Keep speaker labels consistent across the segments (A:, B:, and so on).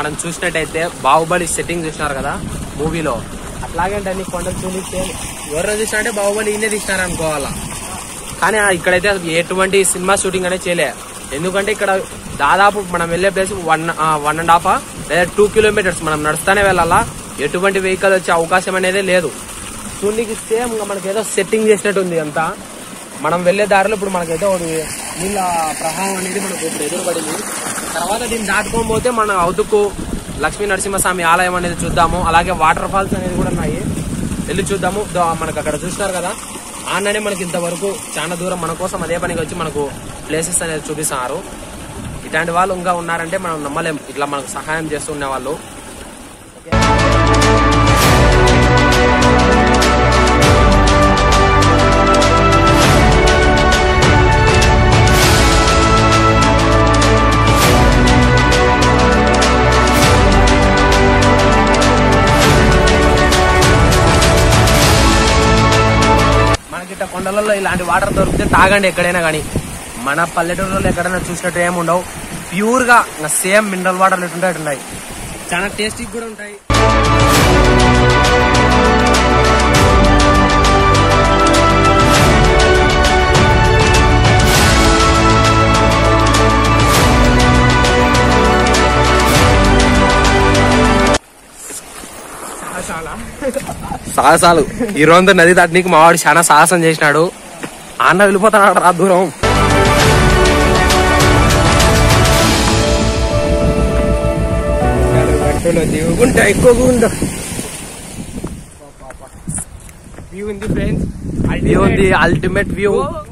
A: మనం చూసినట్టయితే బాహుబలి సెట్టింగ్ చూసినారు కదా మూవీలో అట్లాగే అంటే అన్ని కొండలు చూసి సేమ్ ఎవరైనా చూసినట్టే బాహుబలి ఈయనే తీసినారు అనుకోవాలా కానీ ఆ ఇక్కడైతే అసలు ఎటువంటి సినిమా షూటింగ్ అనేది చేయలే ఎందుకంటే ఇక్కడ దాదాపు మనం వెళ్ళే place one one and half లేదా టూ కిలోమీటర్స్ మనం నడుస్తానే వెళ్ళాలా ఎటువంటి వెహికల్ వచ్చే అవకాశం అనేది లేదు చూడడానికి సేమ్ మనకి ఏదో సెట్టింగ్ చేసినట్టు ఉంది అంతా మనం వెళ్ళే దారిలో ఇప్పుడు మనకైతే ఒకటి నీళ్ళ ప్రవాహం అనేది మనకు ఇప్పుడు ఎదురుపడింది తర్వాత దీన్ని దాటుకొని పోతే మన అవుతుకు లక్ష్మీ నరసింహస్వామి ఆలయం అనేది చూద్దాము అలాగే వాటర్ ఫాల్స్ అనేది కూడా ఉన్నాయి వెళ్ళి చూద్దాము దో- మనకు అక్కడ చూసినారు కదా ఆడనే మనకి ఇంతవరకు చాలా దూరం మన కోసం అదే పనికి వచ్చి మనకు ప్లేసెస్ అనేది చూపిస్తున్నారు ఇట్లాంటి వాళ్ళు ఇంకా ఉన్నారంటే మనం నమ్మలేం ఇట్లా మనకు సహాయం చేస్తున్న వాళ్ళు మనకి ఇట్లా కొండలలో ఇలాంటి వాటర్ దొరికితే తాగండి ఎక్కడైనా కానీ మన పల్లెటూరులో ఎక్కడైనా చూసినట్టు ఏమి ఉండవు ప్యూర్ గా సేమ్ మినరల్ వాటర్ ఎట్టుంటాయి ఉన్నాయి చాలా టేస్టీ కూడా ఉంటాయి సాహసాలు ఈ రోజు నది దాటనీకి మావాడు చాలా సాహసం చేసినాడు అన్న వెళ్ళిపోతున్నాడు రా దూరం దిగుకుంటా ఎక్కువగా ఉండు
B: వ్యూ ఉంది ఫ్రెండ్స్
A: వ్యూ ఉంది అల్టిమేట్ వ్యూ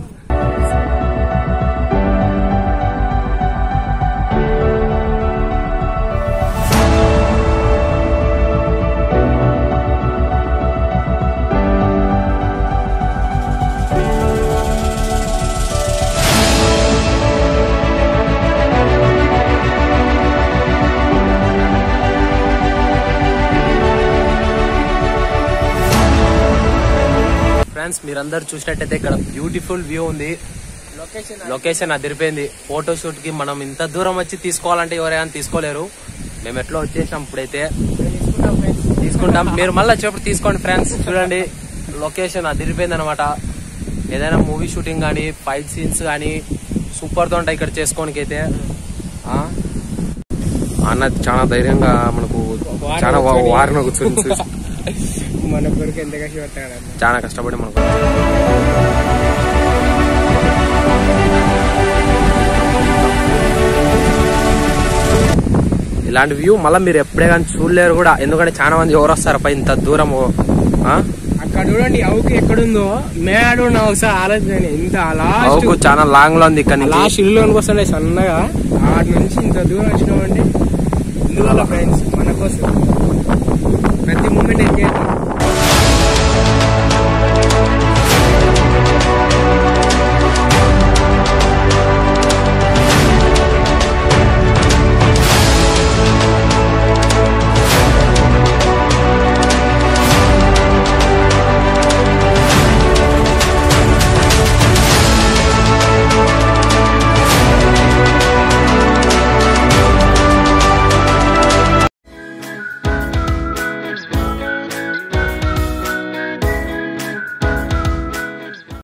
A: ఫ్రెండ్స్ మీరందరూ చూసినట్టయితే ఇక్కడ బ్యూటిఫుల్ వ్యూ ఉంది
B: లొకేషన్
A: లొకేషన్ అదిరిపోయింది ఫోటో షూట్ కి మనం ఇంత దూరం వచ్చి తీసుకోవాలంటే ఎవరైనా తీసుకోలేరు మేము ఎట్లా వచ్చేసాం ఇప్పుడైతే
B: తీసుకుంటాం ఫ్రెండ్స్
A: తీసుకుంటాం మీరు మళ్ళీ వచ్చేప్పుడు తీసుకోండి ఫ్రెండ్స్ చూడండి లొకేషన్ అదిరిపోయింది అనమాట ఏదైనా మూవీ షూటింగ్ కానీ ఫైట్ సీన్స్ కానీ సూపర్ తో ఉంటాయి ఇక్కడ చేసుకోనికి అయితే ఆ? అన్న చాలా ధైర్యంగా మనకు చాలా వా- వారిన కూర్చొని చూసి
B: మన కొరకు ఎంత కష్టపడతాడు
A: చాలా కష్టపడి మనకు ఇలాంటి వ్యూ మళ్ళీ మీరు ఎప్పుడే కానీ చూడలేరు కూడా ఎందుకంటే చాలా మంది ఎవరు వస్తారు పై ఇంత దూరము ఆ?
B: అక్కడ చూడండి అవుకు ఎక్కడుందో మేడు నా ఒకసారి ఆలోచన ఇంత లాస్ట్
A: అవుకు చాలా లాంగ్ లో ఉంది ఇక్కడ నుంచి
B: లాస్ట్ ఇల్లులోనికి వస్తుండే సన్నగా ఆటి నుంచి ఇంత దూరం వచ్చినామంటే ఇందువల్ల ఫ్రెండ్స్ మన కోసం